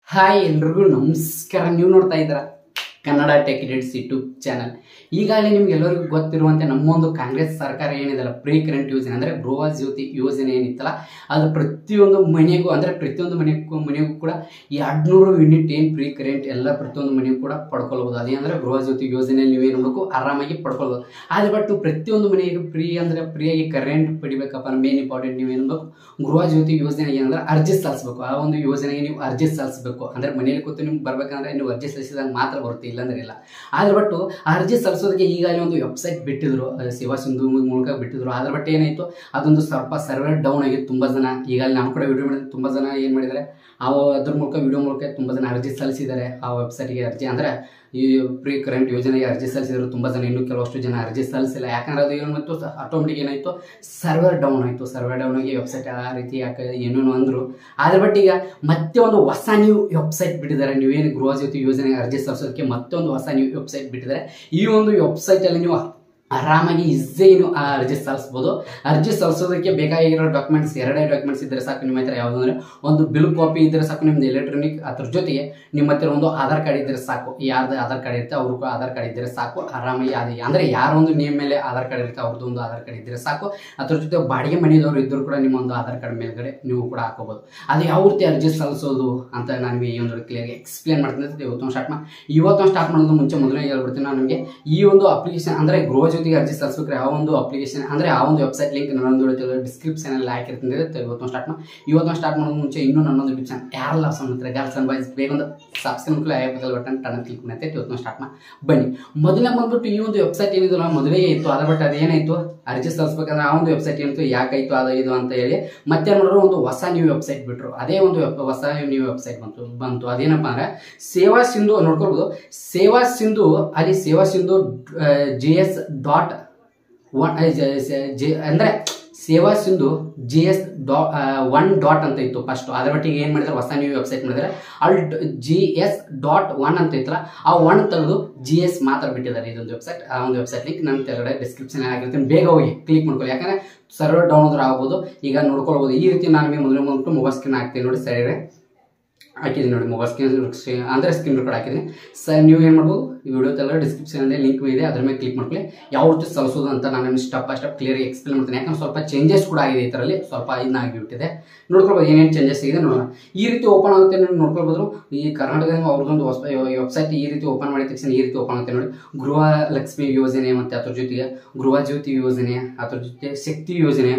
hi ಎಲ್ರಿಗೂ ನಮಸ್ಕಾರ ನೀವು ನೋಡ್ತಾ ಇದ್ದೀರಾ Kannada tech edits YouTube channel ಈಗಾಗಲೇ ನಿಮ್ಗೆ ಎಲ್ಲರಿಗೂ ಗೊತ್ತಿರುವಂತೆ ನಮ್ಮೊಂದು ಕಾಂಗ್ರೆಸ್ ಸರ್ಕಾರ ಏನಿದೆಲ್ಲ ಪ್ರೀ ಕರೆಂಟ್ ಯೋಜನೆ ಅಂದರೆ ಗೃಹ ಜ್ಯೋತಿ ಯೋಜನೆ ಏನಿತ್ತಲ್ಲ ಅದು ಪ್ರತಿಯೊಂದು ಮನೆಗೂ ಅಂದರೆ ಪ್ರತಿಯೊಂದು ಮನೆಗೂ ಮನೆಗೂ ಕೂಡ ಈ ಎರಡ್ನೂರು ಯೂನಿಟ್ ಏನು ಪ್ರೀ ಕರೆಂಟ್ ಎಲ್ಲ ಪ್ರತಿಯೊಂದು ಮನೆಗೂ ಕೂಡ ಪಡ್ಕೊಳ್ಬೋದು ಅದೇ ಅಂದರೆ ಗೃಹ ಜ್ಯೋತಿ ಯೋಜನೆ ನೀವೇನು ಮಾಡಬೇಕು ಆರಾಮಾಗಿ ಪಡ್ಕೊಳ್ಬೋದು ಆದರೆ ಬಟ್ ಪ್ರತಿಯೊಂದು ಮನೆಗೆ ಫ್ರೀ ಅಂದರೆ ಫ್ರೀಯಾಗಿ ಕರೆಂಟ್ ಪಡಿಬೇಕಪ್ಪ ಮೇನ್ ಇಂಪಾರ್ಟೆಂಟ್ ನೀವು ಏನು ಬೇಕು ಗೃಹ ಜ್ಯೋತಿ ಯೋಜನೆಗೆ ಏನಂದ್ರೆ ಅರ್ಜಿ ಸಲ್ಲಿಸಬೇಕು ಆ ಒಂದು ಯೋಜನೆಗೆ ನೀವು ಅರ್ಜಿ ಸಲ್ಲಿಸಬೇಕು ಅಂದರೆ ಮನೇಲಿ ಕೂತು ನಿಮ್ಗೆ ಬರ್ಬೇಕಂದ್ರೆ ನೀವು ಅರ್ಜಿ ಸಲ್ಲಿಸಿದಾಗ ಮಾತ್ರ ಬರುತ್ತೆ ಇಲ್ಲಾಂದ್ರೆ ಇಲ್ಲ ಆದ್ರೆ ಬಟ್ ಆ ಅರ್ಜಿ ಸಲ್ಲಿಸೋದಕ್ಕೆ ಈಗಾಗಲೇ ಒಂದು ವೆಬ್ಸೈಟ್ ಬಿಟ್ಟಿದ್ರು ಅದು ಸೇವಾ ಸಿಂಧು ಮೂಲಕ ಬಿಟ್ಟಿದ್ರು ಅದ್ರ ಬಟ್ ಏನಾಯ್ತು ಅದೊಂದು ಸ್ವಲ್ಪ ಸರ್ವರ್ ಡೌನ್ ಆಗಿತ್ತು ತುಂಬ ಜನ ಈಗಾಗಲೇ ನಮ್ಮ ಕೂಡ ವಿಡಿಯೋ ಮಾಡಿದ್ರೆ ತುಂಬ ಜನ ಏನು ಮಾಡಿದ್ದಾರೆ ಆ ಅದ್ರ ಮೂಲಕ ವಿಡಿಯೋ ಮೂಲಕ ತುಂಬ ಜನ ಅರ್ಜಿ ಸಲ್ಲಿಸಿದ್ದಾರೆ ಆ ವೆಬ್ಸೈಟ್ಗೆ ಅರ್ಜಿ ಅಂದರೆ ಈ ಪ್ರೀ ಕರೆಂಟ್ ಯೋಜನೆಗೆ ಅರ್ಜಿ ಸಲ್ಲಿಸಿದ್ರು ತುಂಬ ಜನ ಇನ್ನೂ ಕೆಲವಷ್ಟು ಜನ ಅರ್ಜಿ ಸಲ್ಲಿಸಿಲ್ಲ ಯಾಕಂದ್ರೆ ಅದು ಏನಾಯ್ತು ಆಟೋಮೆಟಿಕ್ ಏನಾಯಿತು ಸರ್ವರ್ ಡೌನ್ ಆಯಿತು ಸರ್ವರ್ ಡೌನ್ ಆಗಿ ವೆಬ್ಸೈಟ್ ಆ ರೀತಿ ಯಾಕೆ ಏನೇನು ಅಂದರು ಆದ್ರೆ ಬಟ್ ಈಗ ಮತ್ತೆ ಒಂದು ಹೊಸ ನ್ಯೂ ವೆಬ್ಸೈಟ್ ಬಿಟ್ಟಿದ್ದಾರೆ ನೀವೇನು ಗೃಹ ಜ್ಯೋತಿ ಯೋಜನೆಗೆ ಅರ್ಜಿ ಸಲ್ಲಿಸೋದಕ್ಕೆ ಮತ್ತೊಂದು ಹೊಸ ನ್ಯೂ ವೆಬ್ಸೈಟ್ ಬಿಟ್ಟಿದ್ದಾರೆ ಈ ಒಂದು ವೆಬ್ಸೈಟಲ್ಲಿ ನೀವು ಆರಾಮಾಗಿ ಈಸಿ ನೀವು ಆ ಅರ್ಜಿ ಸಲ್ಲಿಸ್ಬೋದು ಅರ್ಜಿ ಸಲ್ಲಿಸೋದಕ್ಕೆ ಬೇಕಾಗಿರೋ ಡಾಕ್ಯುಮೆಂಟ್ಸ್ ಎರಡೇ ಡಾಕ್ಯುಮೆಂಟ್ಸ್ ಇದ್ದರೆ ಸಾಕು ನಿಮ್ಮ ಹತ್ರ ಯಾವುದು ಅಂದರೆ ಒಂದು ಬಿಲ್ ಕಾಪಿ ಇದ್ದರೆ ಸಾಕು ನಿಮ್ದು ಎಲೆಕ್ಟ್ರಾನಿಕ್ ಅದ್ರ ಜೊತೆಗೆ ನಿಮ್ಮ ಹತ್ರ ಒಂದು ಆಧಾರ್ ಕಾರ್ಡ್ ಇದ್ದರೆ ಸಾಕು ಯಾರ್ದು ಆಧಾರ್ ಕಾರ್ಡ್ ಇರುತ್ತೆ ಅವ್ರಿಗೂ ಆಧಾರ್ ಕಾರ್ಡ್ ಇದ್ದರೆ ಸಾಕು ಆರಾಮಾಗಿ ಅದು ಅಂದರೆ ಯಾರೊಂದು ನೇಮ್ ಮೇಲೆ ಆಧಾರ್ ಕಾರ್ಡ್ ಇರುತ್ತೆ ಅವ್ರದ್ದು ಒಂದು ಆಧಾರ್ ಕಾರ್ಡ್ ಇದ್ದರೆ ಸಾಕು ಅದ್ರ ಜೊತೆ ಬಾಡಿಗೆ ಮನೆಯದವರು ಇದ್ದರೂ ಕೂಡ ನಿಮ್ಮ ಒಂದು ಆಧಾರ್ ಕಾರ್ಡ್ ಮೇಲ್ಗಡೆ ನೀವು ಕೂಡ ಹಾಕೋಬೋದು ಅದು ಯಾವ ರೀತಿ ಅರ್ಜಿ ಸಲ್ಲಿಸೋದು ಅಂತ ನಾನು ಈ ಒಂದು ಕ್ಲಿಯರ್ ಎಕ್ಸ್ಪ್ಲೇನ್ ಮಾಡ್ತೀನಿ ಅಂತ ಇವತ್ತೊಂದು ಸ್ಟಾರ್ಟ್ ಮಾಡಿ ಇವತ್ತೊಂದು ಸ್ಟಾರ್ಟ್ ಮಾಡೋದು ಮುಂಚೆ ಮೊದಲೇ ಹೇಳ್ಬಿಡ್ತೀನಿ ನಾನು ನಿಮಗೆ ಈ ಒಂದು ಅಪ್ಲಿಕೇಶನ್ ಅಂದರೆ ಗೃಹ ಜೊತೆಗೆ ಅರ್ಜಿ ಸಲ್ಲಿಸ್ಬೇಕಾದ್ರೆ ಆ ಒಂದು ಅಪ್ಲಿಕೇಶನ್ ಅಂದರೆ ಆ ಒಂದು ವೆಬ್ಸೈಟ್ ಲಿಂಕ್ ನನ್ನೊಂದು ಡಿಸ್ಕ್ರಿಪ್ಷನ್ ಅಲ್ಲಿ ಹಾಕಿರ್ತೀನಿ ಅಂತ ಇವತ್ತೊಂದು ಸ್ಟಾರ್ಟ್ ಮಾಡಿ ಇವತ್ತೊಂದು ಸ್ಟಾರ್ಟ್ ಮಾಡೋದು ಮುಂಚೆ ಇನ್ನೂ ನನ್ನೊಂದು ಯೂಟ್ಯೂಬ್ ಚಾನಲ್ ಯಾರೆಲ್ಲ ಸಂಬಂಧ ಗರ್ಲ್ಸ್ ಅಂಡ್ ಬಾಯ್ಸ್ ಬೇಗ ಒಂದು ಸಬ್ಸ್ಕ್ರೈಬ್ ಕೂಡ ಆಯ್ಬೇಕಲ್ಲ ಬಟನ್ ಟನ್ ಕ್ಲಿಕ್ ಮಾಡಿ ಇವತ್ತೊಂದು ಸ್ಟಾರ್ಟ್ ಮಾಡಿ ಬನ್ನಿ ಮೊದಲನೇ ಬಂದ್ಬಿಟ್ಟು ಈ ಒಂದು ವೆಬ್ಸೈಟ್ ಏನಿದಲ್ಲ ಮೊದಲೇ ಇತ್ತು ಅದ್ರ ಬಟ್ ಅದೇನಾಯ್ತು ಅರ್ಜಿ ಸಲ್ಲಿಸ್ಬೇಕಂದ್ರೆ ಆ ಒಂದು ವೆಬ್ಸೈಟ್ ಏನಿತ್ತು ಯಾಕಾಯ್ತು ಅದು ಇದು ಅಂತ ಹೇಳಿ ಮತ್ತೆ ಮಾಡಿದ್ರು ಒಂದು ಹೊಸ ನ್ಯೂ ವೆಬ್ಸೈಟ್ ಬಿಟ್ರು ಅದೇ ಒಂದು ವೆಬ್- ಹೊಸ ನ್ಯೂ ವೆಬ್ಸೈಟ್ ಬಂತು ಬಂತು ಅದೇನಪ್ಪ ಅಂದ್ರೆ ಸೇವಾ ಸಿಂಧು ನೋಡ್ಕೊಳ್ಬೋದು ಸೇವಾ ಸಿಂಧು ಅಲ್ಲಿ Seva Sindhu G S dot one J ಅಂದರೆ Seva Sindhu G S dot one dot ಅಂತ ಇತ್ತು ಫಸ್ಟ್ ಅದ್ರ ಮಟ್ಟಿಗೆ ಏನು ಮಾಡಿದ್ರೆ ಹೊಸ ನ್ಯೂ ವೆಬ್ಸೈಟ್ ಮಾಡಿದ್ರೆ ಅಲ್ಲಿ ಜಿ ಎಸ್ ಡಾಟ್ ಒನ್ ಅಂತ ಇತ್ತಲ್ಲ ಆ ಒನ್ ತೆಗೆದು ಜಿ ಎಸ್ ಮಾತ್ರ ಬಿಟ್ಟಿದ್ದಾರೆ ಇದೊಂದು ವೆಬ್ಸೈಟ್ ಆ ಒಂದು ವೆಬ್ಸೈಟ್ ಲಿಂಕ್ ನನ್ನ ಕೆಳಗಡೆ ಡಿಸ್ಕ್ರಿಪ್ಷನ್ ಆಗಿರ್ತೀನಿ ಬೇಗ ಹೋಗಿ ಕ್ಲಿಕ್ ಮಾಡ್ಕೊಳ್ಳಿ ಯಾಕಂದ್ರೆ ಸರ್ವರ್ ಡೌನ್ ಆದ್ರೂ ಆಗ್ಬೋದು ಈಗ ನೋಡ್ಕೊಳ್ಬೋದು ಈ ರೀತಿ ನಾನು ನಿಮಗೆ ಮೊದಲೇ ಬಂದ್ಬಿಟ್ಟು ಮೊಬೈಲ್ ಸ್ಕ್ರೀನ್ ಹಾಕ್ತೀನಿ ನೋಡಿ ಸರಿ ಹಾಕಿದ್ದೀನಿ ನೋಡಿ ಮೊಬೈಲ್ ಸ್ಕ್ರೀನ್ ಅಂದರೆ ಸ್ಕ್ರೀನ್ ರೆಕಾರ್ಡ್ ಹಾಕಿದ್ದೀನಿ ಸರ್ ನೀವು ಏನು ಮಾಡ್ಬೋದು ಈ ವಿಡಿಯೋ ತೆಗೆದ್ರೆ ಡಿಸ್ಕ್ರಿಪ್ಷನಲ್ಲಿ ಲಿಂಕ್ ಇದೆ ಅದ್ರ ಮೇಲೆ ಕ್ಲಿಕ್ ಮಾಡ್ಕೊಳ್ಳಿ ಯಾವ ರೀತಿ ಸಲ್ಲಿಸೋದು ಅಂತ ನಾನು ನಿಮ್ಗೆ step by step clear explain ಮಾಡ್ತೀನಿ ಯಾಕಂದ್ರೆ ಸ್ವಲ್ಪ ಚೇಂಜಸ್ ಕೂಡ ಆಗಿದೆ ಇದರಲ್ಲಿ ಸ್ವಲ್ಪ ಇದನ್ನ ಆಗಿಬಿಟ್ಟಿದೆ ನೋಡ್ಕೊಳ್ಬೋದು ಏನೇನು ಚೇಂಜಸ್ ಆಗಿದೆ ನೋಡೋಣ ಈ ರೀತಿ ಓಪನ್ ಆಗುತ್ತೆ ನೋಡಿ ನೋಡ್ಕೊಳ್ಬೋದು ಈ ಕರ್ನಾಟಕದಿಂದ ಅವ್ರದ್ದೊಂದು ಹೊಸ ವೆಬ್ಸೈಟ್ ಈ ರೀತಿ ಓಪನ್ ಮಾಡಿದ ತಕ್ಷಣ ಈ ರೀತಿ ಓಪನ್ ಆಗುತ್ತೆ ನೋಡಿ ಗೃಹ ಲಕ್ಷ್ಮಿ ಯೋಜನೆ ಮತ್ತು ಅದ್ರ ಜೊತೆಗೆ ಗೃಹ ಜ್ಯೋತಿ ಯೋಜನೆ ಅದ್ರ ಜೊತೆ ಶಕ್ತಿ ಯೋಜನೆ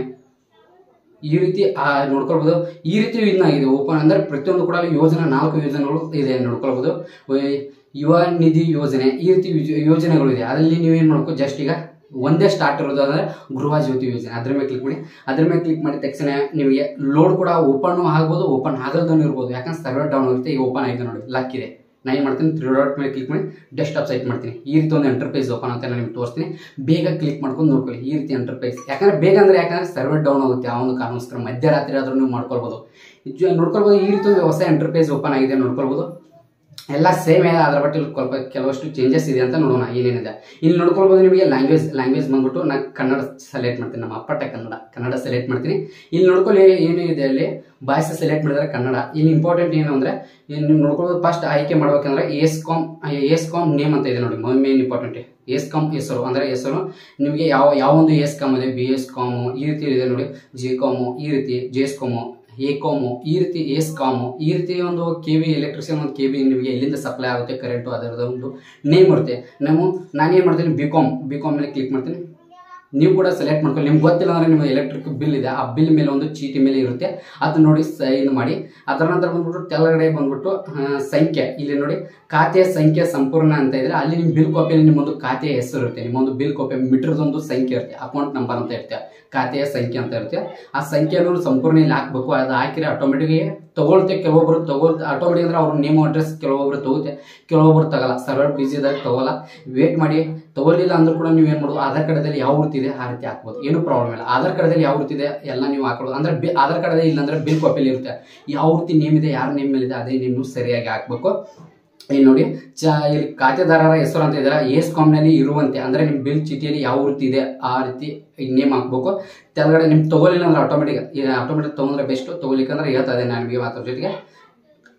ಈ ರೀತಿ ಆ ನೋಡ್ಕೊಳ್ಬೋದು ಈ ರೀತಿ ಇದಾಗಿದೆ ಓಪನ್ ಅಂದ್ರೆ ಪ್ರತಿಯೊಂದು ಕೂಡ ಯೋಜನೆ ನಾಲ್ಕು ಯೋಜನೆಗಳು ಇದೆ ನೋಡ್ಕೊಳ್ಬೋದು ವೈ- ಯುವ ನಿಧಿ ಯೋಜನೆ ಈ ರೀತಿ ಯೋಜ- ಯೋಜನೆಗಳು ಇದೆ ಅದರಲ್ಲಿ ನೀವೇನು ಮಾಡ್ಕೋ ಜಸ್ಟ್ ಈಗ ಒಂದೇ ಸ್ಟಾರ್ಟ್ ಇರೋದು ಅಂದರೆ ಗೃಹ ಜ್ಯೋತಿ ಯೋಜನೆ ಅದ್ರ ಮೇಲೆ ಕ್ಲಿಕ್ ಮಾಡಿ ಅದ್ರ ಮೇಲೆ ಕ್ಲಿಕ್ ಮಾಡಿದ ತಕ್ಷಣ ನಿಮಗೆ ಲೋಡ್ ಕೂಡ ಓಪನ್ ಆಗ್ಬೋದು ಓಪನ್ ಆಗಲ್ದೂ ಇರ್ಬೋದು ಯಾಕಂದ್ರೆ ಸರ್ವರ್ ಡೌನ್ ಆಗುತ್ತೆ ಈಗ ಓಪನ್ ಆಗಿದೆ ನೋಡಿ ಲಕ್ ಇದೆ ನಾನು ಏನು ಮಾಡ್ತೀನಿ ತ್ರೀ ಡಾಟ್ ಮೇಲೆ ಕ್ಲಿಕ್ ಮಾಡಿ ಡೆಸ್ಕ್ಟಾಪ್ ಸೈಟ್ ಮಾಡ್ತೀನಿ ಈ ರೀತಿ ಒಂದು ಎಂಟರ್ಪ್ರೈಸ್ ಓಪನ್ ಅಂತ ನಾನು ನಿಮ್ಗೆ ತೋರಿಸ್ತೀನಿ ಬೇಗ ಕ್ಲಿಕ್ ಮಾಡ್ಕೊಂಡು ನೋಡ್ಕೊಳ್ಳಿ ಈ ರೀತಿ ಎಂಟರ್ಪ್ರೈಸ್ ಯಾಕಂದ್ರೆ ಬೇಗ ಅಂದ್ರೆ ಯಾಕಂದ್ರೆ ಸರ್ವರ್ ಡೌನ್ ಆಗುತ್ತೆ ಆ ಒಂದು ಕಾರಣಕ್ಕೋಸ್ಕರ ಮಧ್ಯರಾತ್ರಿ ಆದ್ರೂ ನೀವು ಮಾಡ್ಕೊಳ್ಬೋದು ಇದು ನೋಡ್ಕೊಳ್ಬೋದು ಈ ರೀತಿ ಒಂದು ಹೊಸ ಎಂಟರ್ಪ್ರೈಸ್ ಓಪನ್ ಆಗಿದೆ ನೋಡ್ಕೊಳ್ಬೋದು ಎಲ್ಲ ಸೇಮ್ ಇದೆ ಅದ್ರ ಬಟ್ ಇಲ್ಲಿ ಸ್ವಲ್ಪ ಕೆಲವಷ್ಟು ಚೇಂಜಸ್ ಇದೆ ಅಂತ ನೋಡೋಣ ಏನೇನಿದೆ ಇಲ್ಲಿ ನೋಡ್ಕೊಳ್ಬೋದು ನಿಮಗೆ ಲ್ಯಾಂಗ್ವೇಜ್ ಲ್ಯಾಂಗ್ವೇಜ್ ಬಂದ್ಬಿಟ್ಟು ನಾನು ಕನ್ನಡ ಸೆಲೆಕ್ಟ್ ಮಾಡ್ತೀನಿ ನಮ್ಮ ಅಪ್ಪಟ ಕನ್ನಡ ಕನ್ನಡ ಸೆಲೆಕ್ಟ್ ಮಾಡ್ತೀನಿ ಇಲ್ಲಿ ನೋಡ್ಕೊಳ್ಳಿ ಏನು ಇದೆ ಅಲ್ಲಿ ಭಾಷೆ ಸೆಲೆಕ್ಟ್ ಮಾಡಿದ್ರೆ ಕನ್ನಡ ಇಲ್ಲಿ ಇಂಪಾರ್ಟೆಂಟ್ ಏನು ಅಂದರೆ ನೀವು ನೋಡ್ಕೊಳ್ಳೋದು ಫಸ್ಟ್ ಆಯ್ಕೆ ಮಾಡ್ಬೇಕಂದ್ರೆ ESCOM ESCOM name ಅಂತ ಇದೆ ನೋಡಿ ಮೇನ್ ಇಂಪಾರ್ಟೆಂಟ್ ಎಸ್ ಕಾಮ್ ಹೆಸರು ಅಂದರೆ ಹೆಸರು ನಿಮಗೆ ಯಾವ ಯಾವ ಒಂದು ಎಸ್ ಕಾಮ್ ಇದೆ ಬಿ ಎಸ್ ಕಾಮು ಈ ರೀತಿ ಇದೆ ನೋಡಿ ಜಿ ಕಾಮು ಈ ರೀತಿ ಜೆ ಎಸ್ ಕಾಮು ಎ ಕಾಮು ಈ ರೀತಿ ಎಸ್ ಕಾಮು ಈ ರೀತಿ ಒಂದು ಕೆ ವಿ ಎಲೆಕ್ಟ್ರಿಷಿಯನ್ ಒಂದು ಕೆ ವಿ ನಿಮಗೆ ಎಲ್ಲಿಂದ ಸಪ್ಲೈ ಆಗುತ್ತೆ ಕರೆಂಟು ಅದರದ ಒಂದು ನೇಮ್ ಇರುತ್ತೆ ನಾವು ನಾನೇನು ಮಾಡ್ತೀನಿ ಬಿ ಕಾಮ್ ಬಿ ಕಾಮ್ ಮೇಲೆ ಕ್ಲಿಕ್ ಮಾಡ್ತೀನಿ ನೀವು ಕೂಡ ಸೆಲೆಕ್ಟ್ ಮಾಡ್ಕೊಳ್ಳಿ ನಿಮ್ಗೆ ಗೊತ್ತಿಲ್ಲ ಅಂದರೆ ನಿಮ್ಮ ಎಲೆಕ್ಟ್ರಿಕ್ ಬಿಲ್ ಇದೆ ಆ ಬಿಲ್ ಮೇಲೆ ಒಂದು ಚೀಟಿ ಮೇಲೆ ಇರುತ್ತೆ ಅದು ನೋಡಿ ಸೈನ್ ಮಾಡಿ ಅದರ ನಂತರ ಬಂದ್ಬಿಟ್ಟು ಕೆಳಗಡೆ ಬಂದ್ಬಿಟ್ಟು ಆ, ಸಂಖ್ಯೆ ಇಲ್ಲಿ ನೋಡಿ ಖಾತೆಯ ಸಂಖ್ಯೆ ಸಂಪೂರ್ಣ ಅಂತ ಇದ್ರೆ ಅಲ್ಲಿ ನಿಮ್ಮ ಬಿಲ್ ಕಾಪಿಯಲ್ಲಿ ನಿಮ್ಮೊಂದು ಖಾತೆಯ ಹೆಸರು ಇರುತ್ತೆ ನಿಮ್ಮೊಂದು ಬಿಲ್ ಕಾಪಿ ಮೀಟರ್ದೊಂದು ಸಂಖ್ಯೆ ಇರುತ್ತೆ ಅಕೌಂಟ್ ನಂಬರ್ ಅಂತ ಇರುತ್ತೆ ಖಾತೆಯ ಸಂಖ್ಯೆ ಅಂತ ಇರುತ್ತೆ ಆ ಸಂಖ್ಯೆಯನ್ನು ಸಂಪೂರ್ಣ ಇಲ್ಲಿ ಹಾಕ್ಬೇಕು ಅದು ಹಾಕಿದ್ರೆ ಆಟೋಮೆಟಿಕ್ಗೆ ತಗೊಳ್ತೆ ಕೆಲವೊಬ್ರು ತಗೊಳ್ತೆ ಆಟೋಮೆಟಿಕ್ ಅಂದ್ರೆ ಅವ್ರ ನೇಮ್ ಅಡ್ರೆಸ್ ಕೆಲವೊಬ್ರು ತಗೋತೆ ಕೆಲವೊಬ್ರು ತಗಲ್ಲ ಸರ್ವರ್ ಬಿಸಿದಾಗ ತಗೋಲ್ಲ ವೇಟ್ ಮಾಡಿ ತಗೊಳ್ಳಿಲ್ಲ ಅಂದ್ರೂ ಕೂಡ ನೀವು ಏನು ಮಾಡೋದು ಆಧಾರ್ ಕಾರ್ಡದಲ್ಲಿ ಯಾವ ರೀತಿ ಇದೆ ಆ ರೀತಿ ಹಾಕ್ಬೋದು ಏನು ಪ್ರಾಬ್ಲಮ್ ಇಲ್ಲ ಆಧಾರ್ ಕಾರ್ಡದಲ್ಲಿ ಯಾವ ರೀತಿ ಇದೆ ಎಲ್ಲ ನೀವು ಹಾಕೊಳ್ಳೋದು ಅಂದ್ರೆ ಬಿ ಆಧಾರ್ ಕಾರ್ಡಲ್ಲಿ ಇಲ್ಲ ಅಂದ್ರೆ ಬಿಲ್ ಕಾಪಿಲಿ ಇರುತ್ತೆ ಯಾವ ರೀತಿ ನೇಮ್ ಇದೆ ಯಾರ ನೇಮ್ ಮೇಲೆ ಇದೆ ಅದೇ ನೇಮ್ ಸರಿಯಾಗಿ ಹಾಕ್ಬೇಕು ಇಲ್ಲಿ ನೋಡಿ ಚ ಇಲ್ಲಿ ಖಾತೆದಾರರ ಹೆಸರು ಅಂತ ಇದೆಯಲ್ಲ ಎಸ್ ಕಾಮ್ನಲ್ಲಿ ಇರುವಂತೆ ಅಂದ್ರೆ ನಿಮ್ಮ ಬಿಲ್ ಚೀಟಿಯಲ್ಲಿ ಯಾವ ರೀತಿ ಇದೆ ಆ ರೀತಿ ನೇಮ್ ಹಾಕ್ಬೇಕು ಕೆಳಗಡೆ ನಿಮ್ಗೆ ತಗೊಳ್ಳಿಲ್ಲ ಅಂದ್ರೆ ಆಟೋಮೆಟಿಕ್ ಆಟೋಮೆಟಿಕ್ ತೊಗೊಂಡ್ರೆ ಬೆಸ್ಟ್ ತೊಗೊಲಿಕ್ಕೆ ಅಂದ್ರೆ ಹೇಳ್ತಾ ಇದೆ ನಾನು ನಿಮಗೆ ಮಾತ್ರ ಜೊತೆಗೆ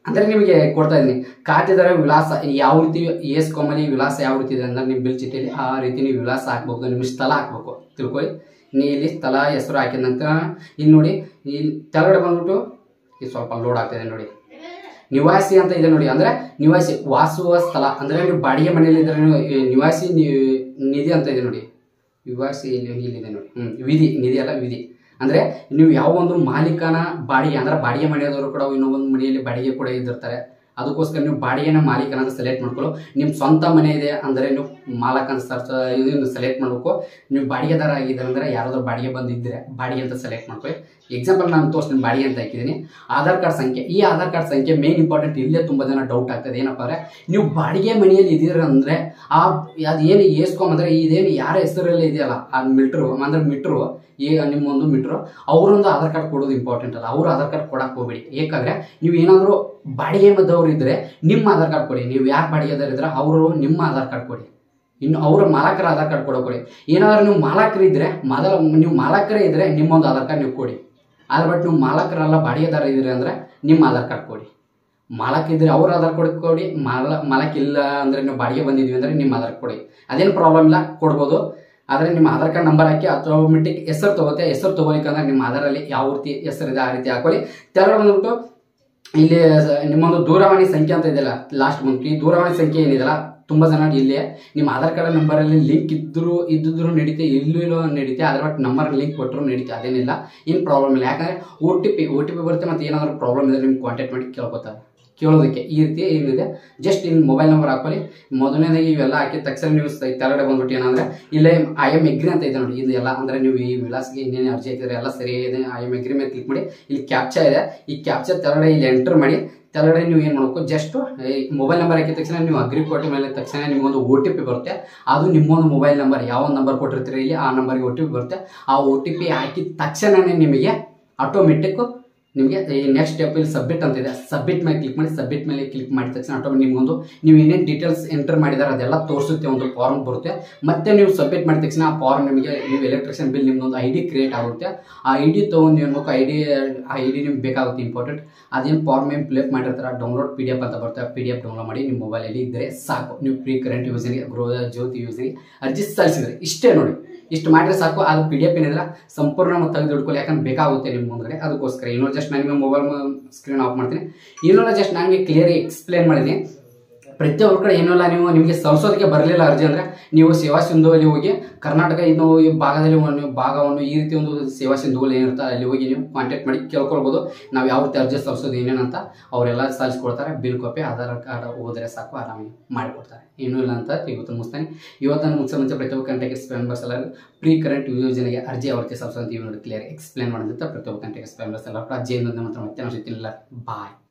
ಅಂದರೆ ನಿಮಗೆ ಕೊಡ್ತಾ ಇದ್ದೀನಿ ಖಾತೆದಾರ ವಿಳಾಸ ಯಾವ ರೀತಿ ಎಸ್ ಕೊಮ್ಮಲಿ ವಿಳಾಸ ಯಾವ ರೀತಿ ಇದೆ ಅಂದ್ರೆ ನಿಮ್ಮ ಬಿಲ್ ಚೀಟಿಯಲ್ಲಿ ಆ ರೀತಿ ನೀವು ವಿಳಾಸ ಹಾಕ್ಬೇಕು ನಿಮ್ಮ ಸ್ಥಳ ಹಾಕ್ಬೇಕು ತಿಳ್ಕೊಳ್ಳಿ ನೀ ಇಲ್ಲಿ ಸ್ಥಳ ಹೆಸರು ಹಾಕಿದ ನಂತರ ಇಲ್ಲಿ ನೋಡಿ ಇಲ್ಲಿ ಕೆಳಗಡೆ ಬಂದ್ಬಿಟ್ಟು ಇದು ಸ್ವಲ್ಪ ಲೋಡ್ ಆಗ್ತಿದೆ ನೋಡಿ ನಿವಾಸಿ ಅಂತ ಇದೆ ನೋಡಿ ಅಂದ್ರೆ ನಿವಾಸಿ ವಾಸುವ ಸ್ಥಳ ಅಂದ್ರೆ ನೀವು ಬಾಡಿಗೆ ಮನೆಯಲ್ಲಿ ಇದ್ರೆ ನೀವು ಈ ನಿವಾಸಿ ನಿ- ನಿಧಿ ಅಂತ ಇದೆ ನೋಡಿ ನಿವಾಸಿ ಇಲ್ಲಿ ಇಲ್ಲಿದೆ ನೋಡಿ ಹ್ಮ್ ವಿಧಿ ನಿಧಿ ಅಲ್ಲ ವಿಧಿ ಅಂದ್ರೆ ನೀವು ಯಾವ ಒಂದು ಮಾಲೀಕನ ಬಾಡಿಗೆ ಅಂದ್ರೆ ಬಾಡಿಗೆ ಮನೆಯವರು ಕೂಡ ಇನ್ನೊಂದು ಮನೆಯಲ್ಲಿ ಬಾಡಿಗೆ ಕೂಡ ಇದ್ದಿರ್ತಾರೆ ಅದಕ್ಕೋಸ್ಕರ ನೀವು ಬಾಡಿಗೆನ ಮಾಲೀಕನ ಅಂತ ಸೆಲೆಕ್ಟ್ ಮಾಡ್ಕೊಳ್ಳೋ ನಿಮ್ಮ ಸ್ವಂತ ಮನೆ ಇದೆ ಅಂದರೆ ನೀವು ಮಾಲಕ ಅಂತ ಸರ್ಚ್ ಇದನ್ನು ಸೆಲೆಕ್ಟ್ ಮಾಡಬೇಕು ನೀವು ಬಾಡಿಗೆದಾರ ಆಗಿದ್ದಾರೆ ಅಂದರೆ ಯಾರಾದ್ರೂ ಬಾಡಿಗೆ ಬಂದಿದ್ದರೆ ಬಾಡಿಗೆ ಅಂತ ಸೆಲೆಕ್ಟ್ ಮಾಡ್ಕೊಳ್ಳಿ ಎಕ್ಸಾಂಪಲ್ ನಾನು ತೋರಿಸ್ತೀನಿ ಬಾಡಿಗೆ ಅಂತ ಹಾಕಿದ್ದೀನಿ ಆಧಾರ್ ಕಾರ್ಡ್ ಸಂಖ್ಯೆ ಈ ಆಧಾರ್ ಕಾರ್ಡ್ ಸಂಖ್ಯೆ ಮೇನ್ ಇಂಪಾರ್ಟೆಂಟ್ ಇಲ್ಲೇ ತುಂಬ ಜನ ಡೌಟ್ ಆಗ್ತದೆ ಏನಪ್ಪ ಅಂದರೆ ನೀವು ಬಾಡಿಗೆ ಮನೆಯಲ್ಲಿ ಇದ್ದೀರ ಅಂದರೆ ಆ ಅದು ಏನು ಏಸ್ಕೊಂಬಂದ್ರೆ ಇದೇನು ಯಾರ ಹೆಸರಲ್ಲಿ ಇದೆಯಲ್ಲ ಆ ಮಿಟ್ರು ಅಂದ್ರೆ ಮಿಟ್ರು ಈಗ ನಿಮ್ಮೊಂದು ಮಿಟ್ರು ಅವರೊಂದು ಆಧಾರ್ ಕಾರ್ಡ್ ಕೊಡೋದು ಇಂಪಾರ್ಟೆಂಟ್ ಅಲ್ಲ ಅವ್ರ ಆಧಾರ್ ಕಾರ್ಡ್ ಕೊಡಕ್ಕೆ ಹೋಗ್ಬೇಡಿ ಯಾಕಂದ್ರೆ ನೀವು ಏನಾದರೂ ಬಾಡಿಗೆ ಮದ್ದವ್ರು ಇದ್ರೆ ನಿಮ್ಮ ಆಧಾರ್ ಕಾರ್ಡ್ ಕೊಡಿ ನೀವು ಯಾರು ಬಾಡಿಗೆದಾರ ಇದ್ರೆ ಅವರು ನಿಮ್ಮ ಆಧಾರ್ ಕಾರ್ಡ್ ಕೊಡಿ ಇನ್ನು ಅವರ ಮಾಲಕರ ಆಧಾರ್ ಕಾರ್ಡ್ ಕೊಡೋ ಕೊಡಿ ಏನಾದರೂ ನೀವು ಮಾಲಕರು ಇದ್ರೆ ಮೊದಲ ನೀವು ಮಾಲಕರೇ ಇದ್ರೆ ನಿಮ್ಮೊಂದು ಆಧಾರ್ ಕಾರ್ಡ್ ನೀವು ಕೊಡಿ ಆದ್ರೆ ಬಟ್ ನೀವು ಮಾಲಕರಲ್ಲ ಬಾಡಿಗೆದಾರ ಇದ್ರಿ ಅಂದ್ರೆ ನಿಮ್ಮ ಆಧಾರ್ ಕಾರ್ಡ್ ಕೊಡಿ ಮಾಲಕ ಇದ್ರೆ ಅವ್ರ ಆಧಾರ್ ಕಾರ್ಡ್ ಕೊಡಿ ಮಾಲ ಮಾಲಕ್ ಇಲ್ಲ ಅಂದ್ರೆ ನೀವು ಬಾಡಿಗೆ ಬಂದಿದ್ವಿ ಅಂದ್ರೆ ನಿಮ್ಮ ಆಧಾರ್ ಕೊಡಿ ಅದೇನು ಪ್ರಾಬ್ಲಮ್ ಇಲ್ಲ ಕೊಡ್ಬೋದು ಆದರೆ ನಿಮ್ಮ ಆಧಾರ್ ಕಾರ್ಡ್ ನಂಬರ್ ಹಾಕಿ ಆಟೋಮೆಟಿಕ್ ಹೆಸರು ತಗೋತೆ ಹೆಸರು ತಗೋಲಿಕ್ಕಂದ್ರೆ ನಿಮ್ಮ ಆಧಾರಲ್ಲಿ ಯಾವ ರೀತಿ ಹೆಸರಿದೆ ಆ ರೀತಿ ಹಾಕೊಳ್ಳಿ ಕೆಳಗಡೆ ಬಂದ್ಬಿಟ್ಟು ಇಲ್ಲಿ ಸ- ನಿಮ್ಮೊಂದು ದೂರವಾಣಿ ಸಂಖ್ಯೆ ಅಂತ ಇದೆಯಲ್ಲ ಲಾಸ್ಟ್ ಬಂತು ಈ ದೂರವಾಣಿ ಸಂಖ್ಯೆ ಏನಿದೆಯಲ್ಲ ತುಂಬ ಜನ ಇಲ್ಲಿ ನಿಮ್ಮ ಆಧಾರ್ ಕಾರ್ಡ್ ನಂಬರಲ್ಲಿ ಲಿಂಕ್ ಇದ್ದರೂ ಇದ್ದಿದ್ರು ನಡೀತೆ ಇಲ್ಲೂ ಇಲ್ಲೋ ನಡೀತೆ ಅದ್ರ ಬಟ್ ನಂಬರ್ ಲಿಂಕ್ ಕೊಟ್ಟರು ನಡೀತೆ ಅದೇನಿಲ್ಲ ಏನು ಪ್ರಾಬ್ಲಮ್ ಇಲ್ಲ ಯಾಕಂದರೆ O T P O T P ಬರುತ್ತೆ ಮತ್ತು ಏನಾದರೂ ಪ್ರಾಬ್ಲಮ್ ಇದ್ರೆ ನಿಮ್ಗೆ ಕಾಂಟ್ಯಾಕ್ಟ್ ಮಾಡಿ ಕೇಳ್ಕೊತಾರೆ ಕೇಳೋದಕ್ಕೆ ಈ ರೀತಿ ಏನಿದೆ ಜಸ್ಟ್ ಇಲ್ಲಿ ಮೊಬೈಲ್ ನಂಬರ್ ಹಾಕೊಳ್ಳಿ ಮೊದಲನೇದಾಗಿ ಇವೆಲ್ಲ ಹಾಕಿದ ತಕ್ಷಣ ನೀವು ಸ- ಕೆಳಗಡೆ ಬಂದ್ಬಿಟ್ಟು ಏನಂದ್ರೆ ಇಲ್ಲೇ ಐ ಎಮ್ ಎಗ್ರಿ ಅಂತ ಇದೆ ನೋಡಿ ಇದು ಎಲ್ಲ ಅಂದ್ರೆ ನೀವು ಈ ವಿಳಾಸಕ್ಕೆ ಇನ್ನೇನು ಅರ್ಜಿ ಹಾಕಿದ್ರೆ ಎಲ್ಲ ಸರಿ ಇದೆ ಐ ಎಮ್ ಎಗ್ರಿ ಮೇಲೆ ಕ್ಲಿಕ್ ಮಾಡಿ ಇಲ್ಲಿ ಕ್ಯಾಪ್ಚಾ ಇದೆ ಈ ಕ್ಯಾಪ್ಚಾ ಕೆಳಗಡೆ ಇಲ್ಲಿ ಎಂಟರ್ ಮಾಡಿ ಕೆಳಗಡೆ ನೀವು ಏನು ಮಾಡಬೇಕು ಜಸ್ಟ್ ಮೊಬೈಲ್ ನಂಬರ್ ಹಾಕಿದ ತಕ್ಷಣ ನೀವು ಅಗ್ರಿ ಕೊಟ್ಟ ಮೇಲೆ ತಕ್ಷಣ ನಿಮ್ಗೊಂದು ಒ ಟಿ ಪಿ ಬರುತ್ತೆ ಅದು ನಿಮ್ಮೊಂದು ಮೊಬೈಲ್ ನಂಬರ್ ಯಾವ ನಂಬರ್ ಕೊಟ್ಟಿರ್ತೀರಿ ಇಲ್ಲಿ ಆ ನಂಬರ್ಗೆ ಒ ಟಿ ಪಿ ಬರುತ್ತೆ ಆ ಒ ಟಿ ಪಿ ಹಾಕಿದ ತಕ್ಷಣನೇ ನಿಮಗೆ ಆಟೋಮೆಟಿಕ್ ನಿಮಗೆ ಈ ನೆಕ್ಸ್ಟ್ ಸ್ಟೆಪ್ ಇಲ್ಲಿ ಸಬ್ಮಿಟ್ ಅಂತ ಇದೆ ಸಬ್ಮಿಟ್ ಮೇಲೆ ಕ್ಲಿಕ್ ಮಾಡಿ ಸಬ್ಮಿಟ್ ಮೇಲೆ ಕ್ಲಿಕ್ ಮಾಡಿದ ತಕ್ಷಣ ಆಟೋಮೆಟಿಕ್ ನಿಮ್ಗೊಂದು ನೀವು ಏನೇನು ಡೀಟೇಲ್ಸ್ ಎಂಟರ್ ಮಾಡಿದಾರೆ ಅದೆಲ್ಲ ತೋರಿಸುತ್ತೆ ಒಂದು ಫಾರ್ಮ್ ಬರುತ್ತೆ ಮತ್ತೆ ನೀವು ಸಬ್ಮಿಟ್ ಮಾಡಿದ ತಕ್ಷಣ ಆ ಫಾರ್ಮ್ ನಿಮಗೆ ನೀವು ಎಲೆಕ್ಟ್ರಿಷಿಯನ್ ಬಿಲ್ ನಿಮ್ದೊಂದು ಐ ಡಿ ಕ್ರಿಯೇಟ್ ಆಗುತ್ತೆ ಆ ಐ ಡಿ ತೊಗೊಂಡು ಏನು ಐ ಡಿ ಆ ಐ ಡಿ ನಿಮ್ಗೆ ಬೇಕಾಗುತ್ತೆ ಇಂಪಾರ್ಟೆಂಟ್ ಅದೇನು ಫಾರ್ಮ್ ಏನು ಫಿಲಪ್ ಮಾಡಿರ್ತಾರೆ ಡೌನ್ಲೋಡ್ ಪಿ ಡಿ ಎಫ್ ಅಂತ ಬರುತ್ತೆ ಪಿ ಡಿ ಎಫ್ ಡೌನ್ಲೋಡ್ ಮಾಡಿ ನಿಮ್ಮ ಮೊಬೈಲಲ್ಲಿ ಇದ್ದರೆ ಸಾಕು ನೀವು ಪ್ರೀ ಕರೆಂಟ್ ಯೂಸ್ಗೆ ಗೃಹ ಜ್ಯೋತಿ ಯೂಸ್ಗೆ ಅರ್ಜಿ ಸಲ್ಲಿಸಿದ್ರೆ ಇಷ್ಟೇ ನೋಡಿ ಇಷ್ಟು ಮಾಡಿದ್ರೆ ಸಾಕು ಅದು ಪಿ ಡಿ ಎಫ್ ಏನಿದ್ರೆ ಸಂಪೂರ್ಣ ತೆಗೆದು ಇಟ್ಕೊಳ್ಳಿ ಯಾಕಂದ್ರೆ ಬೇಕಾಗುತ್ತೆ ನಿಮ್ಮ ಮುಂದ್ಗಡೆ ಅದಕ್ಕೋಸ್ಕರ ಇನ್ನೊಂದು ಜಸ್ಟ್ ನಾನು ನಿಮಗೆ ಮೊಬೈಲ್ ಸ್ಕ್ರೀನ್ ಆಫ್ ಮಾಡ್ತೀನಿ ಇನ್ನೊಂದು ಜಸ್ಟ್ ನಾನು ನಿಮಗೆ ಕ್ಲಿಯರ್ ಎಕ್ಸ್ಪ್ಲೇನ್ ಮಾಡಿದ್ದೀನಿ ಪ್ರತಿಯೊಬ್ಬರ ಕಡೆ ಏನಲ್ಲ ನೀವು ನಿಮಗೆ ಸಲ್ಲಿಸೋದಕ್ಕೆ ಬರಲಿಲ್ಲ ಅರ್ಜಿ ಅಂದರೆ ನೀವು ಸೇವಾ ಸಿಂಧುವಲ್ಲಿ ಹೋಗಿ ಕರ್ನಾಟಕ ಇನ್ನು ಈ ಭಾಗದಲ್ಲಿ ಒಂದು ನೀವು ಭಾಗವನ್ನು ಈ ರೀತಿ ಒಂದು ಸೇವಾ ಸಿಂಧುಗಳು ಏನಿರುತ್ತೆ ಅಲ್ಲಿ ಹೋಗಿ ನೀವು ಕಾಂಟ್ಯಾಕ್ಟ್ ಮಾಡಿ ಕೇಳ್ಕೊಳ್ಬೋದು ನಾವು ಯಾವ ರೀತಿ ಅರ್ಜಿ ಸಲ್ಲಿಸೋದು ಏನೇನಂತ ಅವರೆಲ್ಲ ಸಲ್ಲಿಸ್ಕೊಡ್ತಾರೆ ಬಿಲ್ ಕಾಪಿ ಆಧಾರ್ ಕಾರ್ಡ್ ಹೋದರೆ ಸಾಕು ಆರಾಮಾಗಿ ಮಾಡಿಕೊಡ್ತಾರೆ ಏನೂ ಇಲ್ಲ ಅಂತ ಇವತ್ತು ಮುಗಿಸ್ತಾನೆ ಇವತ್ತು ಮುಗಿಸೋ ಮುಂಚೆ ಪ್ರತಿಯೊಬ್ಬ ಕಂಟೆಕ್ಸ್ ಮೆಂಬರ್ಸ್ ಎಲ್ಲರೂ ಪ್ರೀ ಕರೆಂಟ್ ಯೋಜನೆಗೆ ಅರ್ಜಿ ಯಾವ ರೀತಿ ಸಲ್ಲಿಸೋದು ಅಂತ ಇವ್ ನೋಡಿ ಕ್ಲಿಯರ್ ಎಕ್ಸ್ಪ್ಲೇನ್ ಮಾಡೋದಂತ ಪ್ರತಿಯೊಬ್ಬ ಕಂಟೆಕ್ಸ್ ಮೆಂಬರ್ಸ್ ಎಲ್ಲ ಅರ್ಜಿಯಿಂದ ಮಾತ್ರ ಮತ್ತೆ ನಾವು ಸಿಗ್ತಿಲ್ಲ ಬಾಯ್